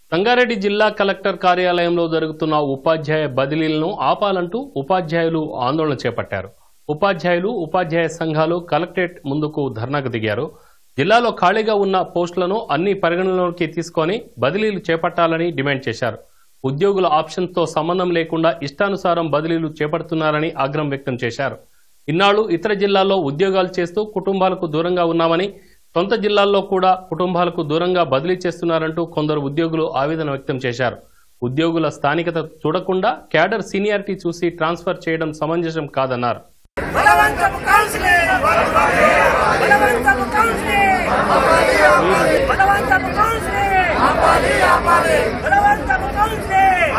రంగారెడ్డి జిల్లా కలెక్టర్ కార్యాలయంలో జరుగుతున్న ఉపాధ్యాయ బదిలీలను ఆపాలంటూ ఉపాధ్యాయులు ఆందోళన చేపట్టారు ఉపాధ్యాయులు ఉపాధ్యాయ సంఘాలు కలెక్టరేట్ ముందుకు ధర్నాకు దిగారు జిల్లాలో ఖాళీగా ఉన్న పోస్టులను అన్ని పరిగణనలోకి తీసుకొని బదిలీలు చేపట్టాలని డిమాండ్ చేశారు ఉద్యోగుల ఆప్షన్తో సంబంధం లేకుండా ఇష్టానుసారం బదిలీలు చేపడుతున్నారని ఆగ్రహం వ్యక్తం చేశారు ఇన్నాళ్లు ఇతర జిల్లాల్లో ఉద్యోగాలు చేస్తూ కుటుంబాలకు దూరంగా ఉన్నామని సొంత జిల్లాల్లో కూడా కుటుంబాలకు దూరంగా బదిలీ చేస్తున్నారంటూ కొందరు ఉద్యోగులు ఆవేదన వ్యక్తం చేశారు ఉద్యోగుల స్థానికత చూడకుండా క్యాడర్ సీనియారిటీ చూసి ట్రాన్స్ఫర్ చేయడం సమంజసం కాదన్నారు బలవంతపు కౌన్సిలింగ్ బలవంతపు కౌన్సిలింగ్ బలవంతపు కౌన్సిలింగ్ బలవంతపు కౌన్సిలింగ్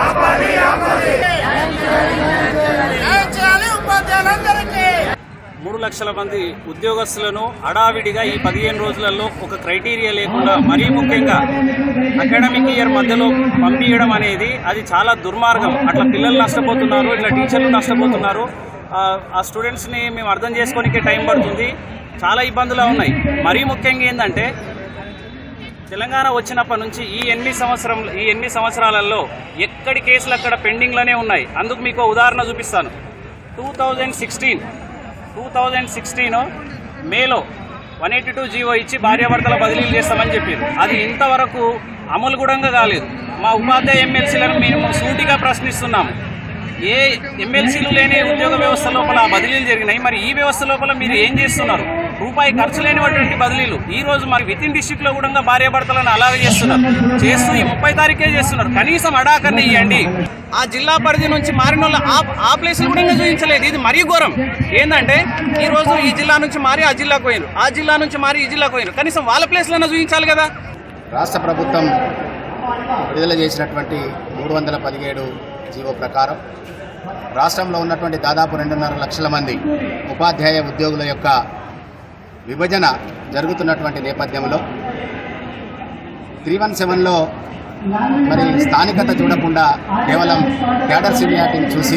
న్యాయం చేయాలి ఉపాధ్యాయులందరికీ మూడు లక్షల మంది ఉద్యోగస్తులను అడావిడిగా ఈ పదిహేను రోజులలో ఒక క్రైటీరియా లేకుండా మరీ ముఖ్యంగా అకాడమిక్ ఇయర్ మధ్యలో పంపించడం అనేది అది చాలా దుర్మార్గం అట్లా పిల్లలు నష్టపోతున్నారు ఇట్లా టీచర్లు నష్టపోతున్నారు ఆ, ఆ స్టూడెంట్స్ని మేము అర్థం చేసుకోనికే టైం పడుతుంది చాలా ఇబ్బందులు ఉన్నాయి మరీ ముఖ్యంగా ఏంటంటే తెలంగాణ వచ్చినప్పటి నుంచి ఈ ఎన్ని సంవత్సరం ఈ ఎన్ని సంవత్సరాలలో ఎక్కడి కేసులు అక్కడ పెండింగ్లోనే ఉన్నాయి అందుకు మీకు ఓ ఉదాహరణ చూపిస్తాను two thousand sixteen two thousand sixteen మేలో వన్ ఎయిటీ టూ జీవో ఇచ్చి భార్యాభర్తల బదిలీలు చేస్తామని చెప్పారు అది ఇంతవరకు అమలు కూడా కాలేదు మా ఉపాధ్యాయ ఎమ్మెల్సీలను మేము సూటిగా ప్రశ్నిస్తున్నాము ఏ ఎమ్మెల్సీలు లేని ఉద్యోగ వ్యవస్థ లోపల ఆ బదిలీలు జరిగినాయి మరి ఈ వ్యవస్థ లోపల మీరు ఏం చేస్తున్నారు రూపాయి ఖర్చు లేనిటువంటి బదిలీలు ఈ రోజు మరి విత్ ఇన్ డిస్టిక్ లో కూడా భార్యాభర్తలను అలాగే చేస్తున్నారు చేస్తూ ఈ ముప్పై తారీఖే చేస్తున్నారు కనీసం అడాకర్ని ఇవ్వండి ఆ జిల్లా పరిధి నుంచి మారిన వాళ్ళు ఆ ఆ ప్లేసులు కూడా ఇంకా చూపించలేదు ఇది మరీ ఘోరం ఏంటంటే ఈ రోజు ఈ జిల్లా నుంచి మారి ఆ జిల్లాకు పోయారు ఆ జిల్లా నుంచి మారి ఈ జిల్లాకు పోయారు కనీసం వాళ్ళ ప్లేస్లైనా చూపించాలి కదా రాష్ట్ర ప్రభుత్వం విడుదల చేసినటువంటి మూడు వందల పదిహేడు జీవో ప్రకారం రాష్ట్రంలో ఉన్నటువంటి దాదాపు రెండున్నర లక్షల మంది ఉపాధ్యాయ ఉద్యోగుల యొక్క విభజన జరుగుతున్నటువంటి నేపథ్యంలో త్రీ వన్ సెవెన్లో మరి స్థానికత చూడకుండా కేవలం క్యాడర్ సీనియారిటీని చూసి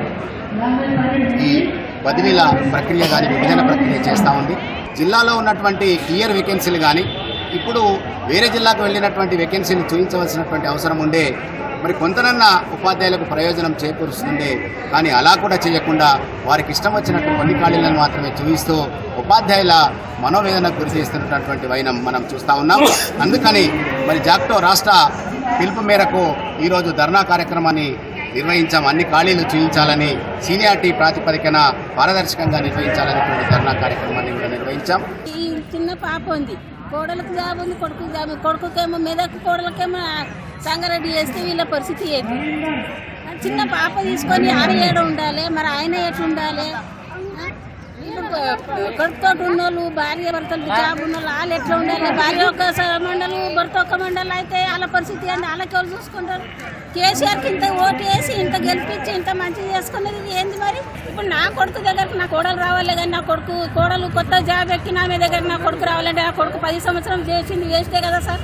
ఈ బదిలీల ప్రక్రియ కానీ విభజన ప్రక్రియ చేస్తూ ఉంది జిల్లాలో ఉన్నటువంటి క్లియర్ వేకెన్సీలు కానీ ఇప్పుడు వేరే జిల్లాకు వెళ్ళినటువంటి వేకెన్సీని చూపించవలసినటువంటి అవసరం ఉండే మరి కొంతనన్నా ఉపాధ్యాయులకు ప్రయోజనం చేకూరుస్తుంది కానీ అలా కూడా చేయకుండా వారికి ఇష్టం వచ్చినట్టు కొన్ని ఖాళీలను మాత్రమే చూపిస్తూ ఉపాధ్యాయుల మనోవేదనకు గురి చేస్తున్నటువంటి వైనం మనం చూస్తూ ఉన్నాం అందుకని మరి జాక్టో రాష్ట్ర పిలుపు మేరకు ఈరోజు ధర్నా కార్యక్రమాన్ని నిర్వహించాం అన్ని ఖాళీలు చూపించాలని సీనియారిటీ ప్రాతిపదికన పారదర్శకంగా నిర్వహించాలనేటువంటి ధర్నా కార్యక్రమాన్ని కూడా నిర్వహించాం ఈ చిన్న పాప ఉంది కోడలకు జాబ్ ఉంది కొడుకు జాబ్ ఉంది. కొడుకుకేమో మెదక్ కోడలకేమో సంగారెడ్డి చేస్తే వీళ్ళ పరిస్థితి ఏంటి ఆ చిన్న పాప తీసుకొని ఆడ ఏడ ఉండాలి మరి ఆయన ఎటు ఉండాలి ఆ? ఇప్పుడు కొడుకుతో ఉన్నోళ్ళు భార్య భర్తలు జాబ్ ఉన్న వాళ్ళు వాళ్ళు ఎట్లా ఉండాలి భార్య ఒక స- మండలి భర్త ఒక మండలి అయితే వాళ్ళ పరిస్థితి ఏంటి వాళ్ళకి ఎవరు చూసుకుంటారు కేసీఆర్కి ఇంత ఓటు వేసి ఇంత గెలిపించి ఇంత మంచిగా చేసుకున్నది ఇది ఏంది మరి ఇప్పుడు నా కొడుకు దగ్గరకు నా కోడలు రావాలి కానీ నా కొడుకు కోడలు కొత్త జాబ్ ఎక్కి నా మీ దగ్గర నా కొడుకు రావాలంటే నా కొడుకు పది సంవత్సరం చేసింది వేస్టే కదా సార్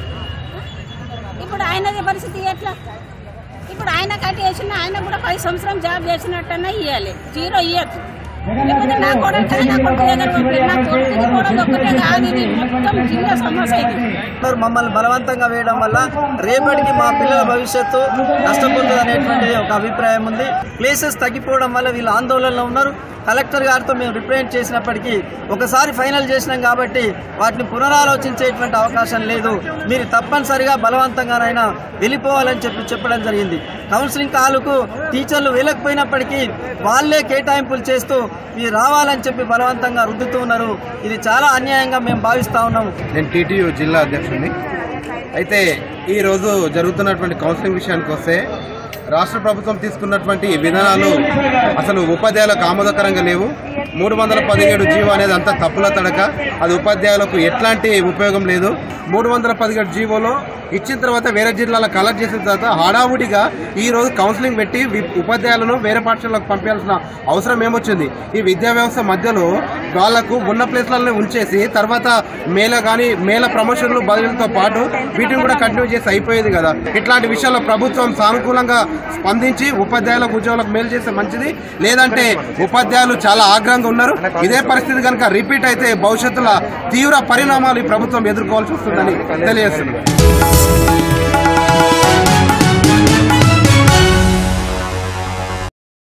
ఇప్పుడు ఆయనది పరిస్థితి ఎట్లా ఇప్పుడు ఆయన కట్టి వేసిన ఆయన కూడా పది సంవత్సరం జాబ్ చేసినట్టన్నా ఇవ్వాలి జీరో ఇవ్వచ్చు లేకపోతే నా కోడలు కదా నా కొడుకు దగ్గర పంపించాలి. నా కొడుకుది కోడలు ఒక్కటే కాదు ఇది మొత్తం జిల్లా సమస్య ఇది అందరూ మమ్మల్ని బలవంతంగా వేయడం వల్ల రేపటికి మా పిల్లల భవిష్యత్తు నష్టపోతుంది అనేటువంటిది ఒక అభిప్రాయం ఉంది ప్లేసెస్ తగ్గిపోవడం వల్ల వీళ్ళు ఆందోళనలో ఉన్నారు కలెక్టర్ గారితో మేము రిప్రజెంట్ చేసినప్పటికీ ఒకసారి ఫైనల్ చేసినాం కాబట్టి వాటిని పునరాలోచించేటువంటి అవకాశం లేదు మీరు తప్పనిసరిగా బలవంతంగానైనా వెళ్ళిపోవాలని చెప్పి చెప్పడం జరిగింది కౌన్సిలింగ్ కాలుకు టీచర్లు వెళ్ళకపోయినప్పటికీ వాళ్ళే కేటాయింపులు చేస్తూ మీరు రావాలని చెప్పి బలవంతంగా రుద్దుతూ ఉన్నారు ఇది చాలా అన్యాయంగా మేము భావిస్తా ఉన్నాము నేను టీటీయూ జిల్లా అధ్యక్షుడిని అయితే ఈరోజు జరుగుతున్నటువంటి కౌన్సిలింగ్ విషయానికి వస్తే రాష్ట్ర ప్రభుత్వం తీసుకున్నటువంటి విధానాలు అసలు ఉపాధ్యాయులకు ఆమోదకరంగా లేవు మూడు వందల పదిహేడు జీవో అనేది అంతా తప్పుల తడక అది ఉపాధ్యాయులకు ఎట్లాంటి ఉపయోగం లేదు మూడు వందల పదిహేడు జీవోలో ఇచ్చిన తర్వాత వేరే జిల్లాలో కలెక్ట్ చేసిన తర్వాత హడావుడిగా ఈ రోజు కౌన్సిలింగ్ పెట్టి వి- ఉపాధ్యాయులను వేరే పాఠశాలకు పంపించాల్సిన అవసరం ఏమొచ్చింది ఈ విద్యా వ్యవస్థ మధ్యలో వాళ్లకు ఉన్న ప్లేస్లలో ఉంచేసి తర్వాత మేళ కానీ మేళ ప్రమోషన్లు బదిలీలతో పాటు వీటిని కూడా కంటిన్యూ చేసి అయిపోయేది కదా ఇట్లాంటి విషయాల్లో ప్రభుత్వం సానుకూలంగా స్పందించి ఉపాధ్యాయులకు ఉద్యోగులకు మేలు చేస్తే మంచిది లేదంటే ఉపాధ్యాయులు చాలా ఆగ్రహంగా ఉన్నారు ఇదే పరిస్థితి కనుక రిపీట్ అయితే భవిష్యత్తులో తీవ్ర పరిణామాలు ఈ ప్రభుత్వం ఎదుర్కోవాల్సి వస్తుందని తెలియజేస్తున్నారు